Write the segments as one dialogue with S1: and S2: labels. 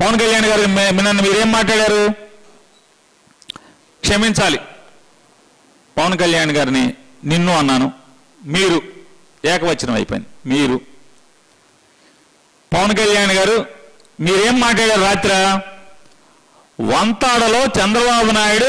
S1: పవన్ కళ్యాణ్ గారు మే- నన్ను మీరేం మాట్లాడారు క్షమించాలి పవన్ కళ్యాణ్ గారిని నిన్ను అన్నాను మీరు ఏకవచనం అయిపోయింది మీరు పవన్ కళ్యాణ్ గారు మీరేం మాట్లాడారు రాత్రి వంతాడలో చంద్రబాబు నాయుడు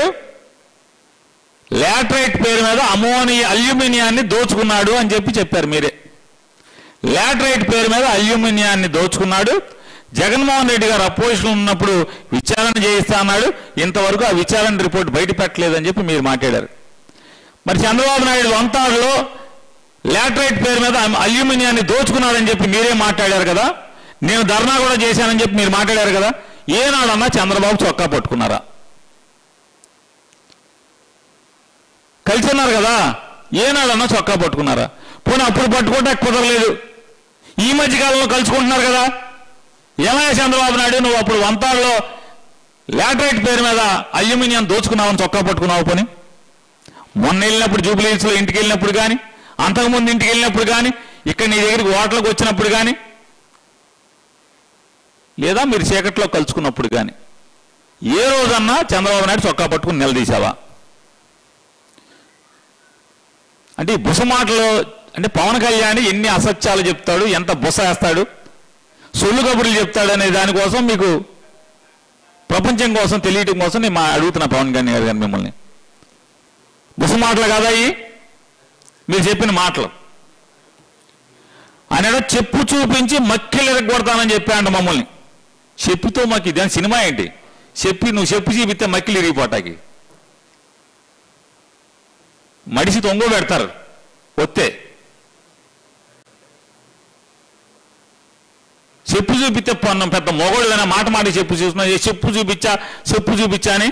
S1: లాటరైట్ పేరు మీద అమోని అల్యూమినియాన్ని దోచుకున్నాడు అని చెప్పి చెప్పారు మీరే లాటరైట్ పేరు మీద అల్యూమినియాన్ని దోచుకున్నాడు జగన్మోహన్ రెడ్డి గారు అపోజిషన్ ఉన్నప్పుడు విచారణ చేయిస్తా అన్నాడు ఇంతవరకు ఆ విచారణ రిపోర్ట్ బయట పెట్టలేదని చెప్పి మీరు మాట్లాడారు మరి చంద్రబాబు నాయుడు వంతాడులో లాటరైట్ పేరు మీద అల్యూమినియాన్ని దోచుకున్నాడని చెప్పి మీరే మాట్లాడారు కదా నేను ధర్నా కూడా చేశానని చెప్పి మీరు మాట్లాడారు కదా ఏనాడన్నా చంద్రబాబు చొక్కా పట్టుకున్నారా కలిసి ఉన్నారు కదా ఏనాడన్నా చొక్కా పట్టుకున్నారా పోనీ అప్పుడు పట్టుకుంటే కుదరలేదు ఈ మధ్య కాలంలో కలుసుకుంటున్నారు కదా ఏమయ్యా చంద్రబాబు నాయుడు నువ్వు అప్పుడు వంతాల్లో లాటరైట్ పేరు మీద అల్యూమినియం దోచుకున్నావని చొక్కా పట్టుకున్నావు పోనీ మొన్న వెళ్ళినప్పుడు జూబ్లీహిల్స్లో ఇంటికి వెళ్ళినప్పుడు కానీ అంతకుముందు ఇంటికి వెళ్ళినప్పుడు కానీ ఇక్కడ నీ దగ్గరికి ఓట్లకు వచ్చినప్పుడు కానీ లేదా మీరు చీకట్లో కలుసుకున్నప్పుడు కానీ ఏ రోజన్నా చంద్రబాబు నాయుడు చొక్కా పట్టుకుని నిలదీశావా అంటే ఈ బుస మాటలు అంటే పవన్ కళ్యాణ్ ఎన్ని అసత్యాలు చెప్తాడు ఎంత బుస వేస్తాడు సొల్లు కబుర్లు చెప్తాడు అనే దానికోసం మీకు ప్రపంచం కోసం తెలియటం కోసం నేను మా అడుగుతున్నా పవన్ కళ్యాణ్ గారు గారు మిమ్మల్ని బుస మాటలు కదా అయ్యి మీరు చెప్పిన మాటలు ఆయన చెప్పు చూపించి మక్కిలు ఎరగొడతానని చెప్పాడు మమ్మల్ని చెప్పుతో మాకు ఇదేం సినిమా ఏంటి చెప్పి నువ్వు చెప్పు చూపిస్తే మక్కిలు ఇరిగిపోటాకి మడిసి తొంగ పెడతారు వస్తే చెప్పు చూపిస్తే పొన్నం పెద్ద మొగోళ్ళైనా మాట మాట చెప్పు చూస్తున్నా ఏ చెప్పు చూపించా చెప్పు చూపించా అని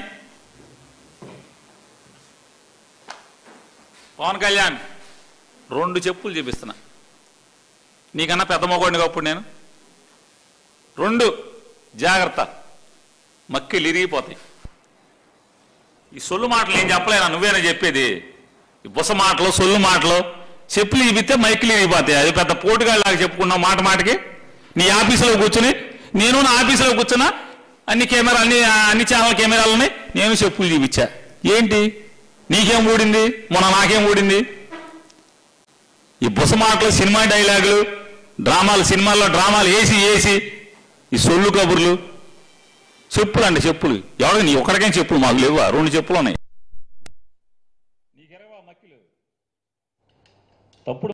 S1: పవన్ కళ్యాణ్ రెండు చెప్పులు చూపిస్తున్నా నీకన్నా పెద్ద మొగోడిని అప్పుడు నేను రెండు జాగ్రత్త మక్కిలు ఇరిగిపోతాయి ఈ సొల్లు మాటలు నేను చెప్పలేనా నువ్వేనా చెప్పేది ఈ బుస మాటలు సొల్లు మాటలు చెప్పులు ఇవితే మైకిలు ఇరిగిపోతాయి అది పెద్ద పోటుగాళ్ళలాగా చెప్పుకున్నావు మాట మాటకి నీ ఆఫీసులో కూర్చుని నేను నా ఆఫీసులో కూర్చున్నా అన్ని కెమెరా అన్ని అన్ని ఛానల్ కెమెరాలు ఉన్నాయి నేను చెప్పులు చూపించా ఏంటి నీకేం ఊడింది మొన్న నాకేం ఊడింది ఈ బుస మాటలు సినిమా డైలాగులు డ్రామాలు సినిమాల్లో డ్రామాలు వేసి వేసి ఈ సొల్లు కబుర్లు చెప్పులు అండి చెప్పులు ఎవరు నీ ఒక్కడికేం చెప్పులు మాకు లేవా రెండు చెప్పులు ఉన్నాయి తప్పుడు